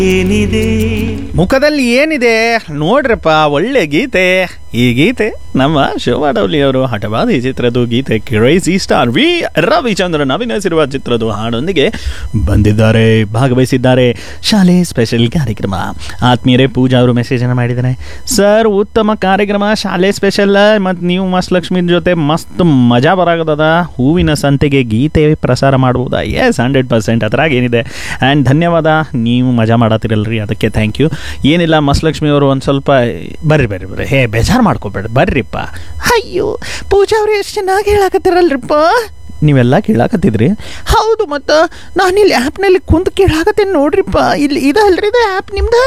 ಏನಿದೆ ಮುಖದಲ್ಲಿ ಏನಿದೆ ನೋಡ್ರಪ್ಪ ಒಳ್ಳೆ ಗೀತೆ ಈ ಗೀತೆ ನಮ್ಮ ಶೋಭಾ ಡೌಲಿ ಅವರು ಹಠವಾದಿ ಚಿತ್ರದ ಗೀತೆ ಕ್ರೇಜಿ ಸ್ಟಾರ್ ವಿ ರವಿಚಂದ್ರನ್ ಅಭಿನಯಿಸಿರುವ ಚಿತ್ರದ ಹಾಡೊಂದಿಗೆ ಬಂದಿದ್ದಾರೆ ಭಾಗವಹಿಸಿದ್ದಾರೆ ಶಾಲೆ ಸ್ಪೆಷಲ್ ಕಾರ್ಯಕ್ರಮ ಆತ್ಮೀಯರೇ ಪೂಜಾ ಅವರು ಮೆಸೇಜ್ ಅನ್ನು ಮಾಡಿದ್ದಾರೆ ಸರ್ ಉತ್ತಮ ಕಾರ್ಯಕ್ರಮ ಶಾಲೆ ಸ್ಪೆಷಲ್ ಮತ್ತು ನೀವು ಮಸ್ತ್ ಲಕ್ಷ್ಮಿ ಜೊತೆ ಮಸ್ತ್ ಮಜಾ ಬರಾಗದ ಹೂವಿನ ಸಂತೆಗೆ ಗೀತೆ ಪ್ರಸಾರ ಮಾಡ್ಬೋದಾ ಎಸ್ ಹಂಡ್ರೆಡ್ ಪರ್ಸೆಂಟ್ ಅದ್ರಾಗ ಏನಿದೆ ಆ್ಯಂಡ್ ಧನ್ಯವಾದ ನೀವು ಮಜಾ ಮಾಡತ್ತಿರಲ್ರಿ ಅದಕ್ಕೆ ಥ್ಯಾಂಕ್ ಯು ಏನಿಲ್ಲ ಮಸ್ಲಕ್ಷ್ಮಿ ಅವರು ಒಂದು ಸ್ವಲ್ಪ ಬರ್ರಿ ಬರ್ರಿ ಬರ್ರಿ ಹೇ ಬೇಜಾರು ಮಾಡ್ಕೋಬೇಡ ಬರ್ರಿಪ್ಪ ಅಯ್ಯೋ ಪೂಜಾ ಅವ್ರು ಎಷ್ಟು ಚೆನ್ನಾಗಿ ಹೇಳಕತ್ತಿರಲ್ರಿಪ್ಪ ನೀವೆಲ್ಲ ಕೇಳಾಕತ್ತಿದ್ರಿ ಹೌದು ಮತ್ತು ನಾನು ಇಲ್ಲಿ ಆ್ಯಪ್ನಲ್ಲಿ ಕುಂತು ಕೇಳಾಕತ್ತೇನೆ ನೋಡ್ರಿಪ್ಪ ಇಲ್ಲಿ ಇದಲ್ರಿ ಇದು ಆ್ಯಪ್ ನಿಮ್ದು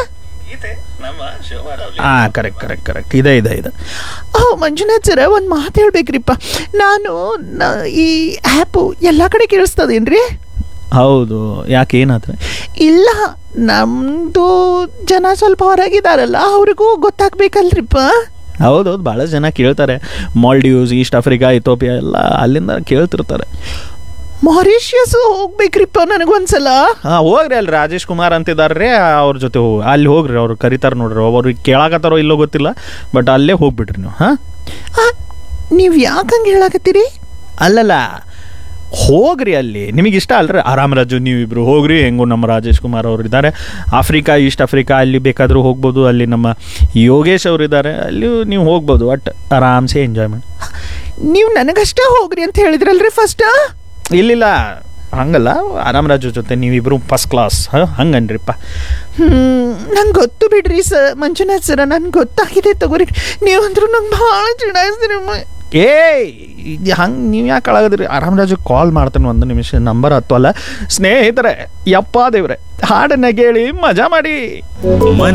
ಹಾಂ ಕರೆಕ್ಟ್ ಕರೆಕ್ಟ್ ಕರೆಕ್ಟ್ ಇದೆ ಇದೆ ಇದೆ ಓ ಮಂಜುನಾಥ್ ಸರ ಒಂದು ಮಾತು ಹೇಳ್ಬೇಕ್ರಿಪ್ಪ ನಾನು ನ- ಈ ಆ್ಯಪು ಎಲ್ಲ ಕಡೆ ಕೇಳಿಸ್ತದೇನ್ರಿ ಹೌದು ಯಾಕೆ ಏನಾದ್ರೆ ಇಲ್ಲ ನಮ್ಮದು ಜನ ಸ್ವಲ್ಪ ಹೊರಗಿದಾರಲ್ಲ ಅವ್ರಿಗೂ ಗೊತ್ತಾಗ್ಬೇಕಲ್ರಿಪ್ಪ ಹೌದೌದು ಭಾಳ ಜನ ಕೇಳ್ತಾರೆ ಮಾಲ್ಡೀವ್ಸ್ ಈಸ್ಟ್ ಆಫ್ರಿಕಾ ಇಥೋಪಿಯಾ ಎಲ್ಲ ಅಲ್ಲಿಂದ ಕೇಳ್ತಿರ್ತಾರೆ ಮಾರಿಷಿಯಸ್ ಹೋಗ್ಬೇಕ್ರಿಪ್ಪ ನನಗೊಂದ್ಸಲ ಹಾಂ ಹೋಗ್ರಿ ಅಲ್ಲಿ ರಾಜೇಶ್ ಕುಮಾರ್ ಅಂತಿದಾರ್ರಿ ಅವ್ರ ಜೊತೆ ಹೋಗಿ ಅಲ್ಲಿ ಹೋಗ್ರಿ ಅವ್ರು ಕರಿತಾರೆ ನೋಡ್ರಿ ಅವ್ರಿಗೆ ಕೇಳಾಕತ್ತಾರೋ ಇಲ್ಲೋ ಗೊತ್ತಿಲ್ಲ ಬಟ್ ಅಲ್ಲೇ ಹೋಗ್ಬಿಡ್ರಿ ನೀವು ಹಾಂ ನೀವು ಯಾಕಂಗೆ ಹೇಳಾಕತ್ತೀರಿ ಅಲ್ಲಲ್ಲ ಹೋಗ್ರಿ ಅಲ್ಲಿ ನಿಮಗೆ ಇಷ್ಟ ಅಲ್ರಿ ಆರಾಮ್ ರಾಜು ನೀವಿಬ್ರು ಹೋಗ್ರಿ ಹೆಂಗೋ ನಮ್ಮ ರಾಜೇಶ್ ಕುಮಾರ್ ಅವರು ಇದ್ದಾರೆ ಆಫ್ರಿಕಾ ಈಸ್ಟ್ ಆಫ್ರಿಕಾ ಅಲ್ಲಿ ಬೇಕಾದರೂ ಹೋಗ್ಬೋದು ಅಲ್ಲಿ ನಮ್ಮ ಯೋಗೇಶ್ ಅವರು ಇದ್ದಾರೆ ಅಲ್ಲಿ ನೀವು ಹೋಗ್ಬೋದು ಒಟ್ ಆರಾಮ್ಸೆ ಎಂಜಾಯ್ ಮಾಡಿ ನೀವು ನನಗಷ್ಟೇ ಹೋಗ್ರಿ ಅಂತ ಹೇಳಿದ್ರಲ್ರಿ ಫಸ್ಟ್ ಇಲ್ಲಿಲ್ಲ ಹಂಗಲ್ಲ ಆರಾಮ್ ರಾಜು ಜೊತೆ ನೀವಿಬ್ರು ಫಸ್ಟ್ ಕ್ಲಾಸ್ ಹಂಗನ್ರಿಪ್ಪ ಹ್ಞೂ ನಂಗೆ ಗೊತ್ತು ಬಿಡ್ರಿ ಸರ್ ಮಂಜುನಾಥ್ ಸರ ನನ್ಗೆ ಗೊತ್ತಾಗಿದೆ ತಗೋರಿ ನೀವಂದ್ರೂ ನಂಗೆ ಭಾಳ ಚಿಡಾಯಿಸ್ತೀರಿ ಏ ಹಂಗೆ ನೀವು ಯಾಕೆ ಕಳಗದ್ರಿ ಆರಾಮ್ ರಾಜು ಕಾಲ್ ಮಾಡ್ತೇನೆ ಒಂದು ನಿಮಿಷ ನಂಬರ್ ಹತ್ತು ಅಲ್ಲ ಸ್ನೇಹಿತರೆ ಯಪ್ಪ ದೇವ್ರೆ ಹಾಡನ್ನ ಕೇಳಿ ಮಜಾ ಮಾಡಿ ಮನ